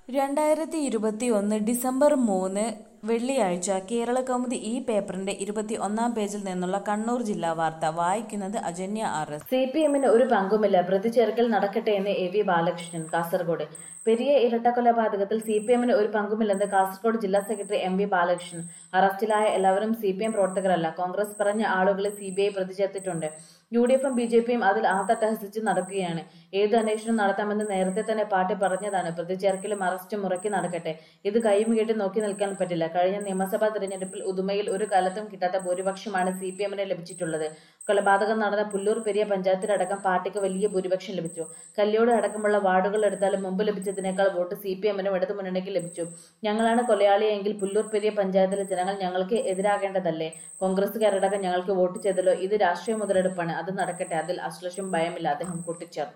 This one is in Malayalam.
രണ്ടായിരത്തി ഇരുപത്തി ഒന്ന് ഡിസംബർ മൂന്ന് വെള്ളിയാഴ്ച കേരളകൗമുദി ഈ പേപ്പറിന്റെ ഇരുപത്തി ഒന്നാം പേജിൽ നിന്നുള്ള കണ്ണൂർ ജില്ലാ വാർത്ത വായിക്കുന്നത് Ajanya R S C P എമ്മിന് ഒരു പങ്കുമില്ല പ്രതിചേർക്കൽ നടക്കട്ടെ എന്ന് എ വി ബാലകൃഷ്ണൻ കാസർഗോഡ് പെരിയ ഇരട്ടക്കൊലപാതകത്തിൽ സി പി എമ്മിന് ഒരു പങ്കുമില്ലെന്ന് കാസർഗോഡ് ജില്ലാ സെക്രട്ടറി എം വി ബാലകൃഷ്ണൻ അറസ്റ്റിലായ എല്ലാവരും സി പി എം പ്രവർത്തകരല്ല കോൺഗ്രസ് പറഞ്ഞ ആളുകളെ സി ബി ഐ പ്രതിചേർത്തിട്ടുണ്ട് യു ഡി എഫും ബി ജെ പിയും അതിൽ ആത്തട്ടഹസിച്ച് നടക്കുകയാണ് ഏത് അന്വേഷണം നടത്താമെന്ന് നേരത്തെ തന്നെ പാർട്ടി പറഞ്ഞതാണ് പ്രതിചേർക്കലും അറസ്റ്റും മുറക്കി നടക്കട്ടെ ഇത് കൈയും കെട്ടി നോക്കി നിൽക്കാൻ പറ്റില്ല കഴിഞ്ഞ നിയമസഭാ തെരഞ്ഞെടുപ്പിൽ ഉദുമയിൽ ഒരു കാലത്തും കിട്ടാത്ത ഭൂരിപക്ഷമാണ് സി പി എമ്മിന് ലഭിച്ചിട്ടുള്ളത് കൊലപാതകം നടന്ന പുല്ലൂർ പെരിയ പഞ്ചായത്തിലടക്കം പാർട്ടിക്ക് വലിയ ഭൂരിപക്ഷം ലഭിച്ചു കല്യോട് അടക്കമുള്ള വാർഡുകൾ എടുത്താലും മുമ്പ് ലഭിച്ചതിനേക്കാൾ വോട്ട് സി പി എമ്മിനും ഇടതു മുന്നണിക്ക് ലഭിച്ചു ഞങ്ങളാണ് കൊലയാളിയെങ്കിൽ പുല്ലൂർ പെരിയ പഞ്ചായത്തിലെ ജനങ്ങൾ ഞങ്ങൾക്ക് എതിരാകേണ്ടതല്ലേ കോൺഗ്രസുകാരടക്കം ഞങ്ങൾക്ക് വോട്ട് ചെയ്തല്ലോ ഇത് രാഷ്ട്രീയ മുതലെടുപ്പാണ് അത് നടക്കട്ടെ അതിൽ അശ്ലഷം ഭയമില്ല അദ്ദേഹം കൂട്ടിച്ചേർത്തു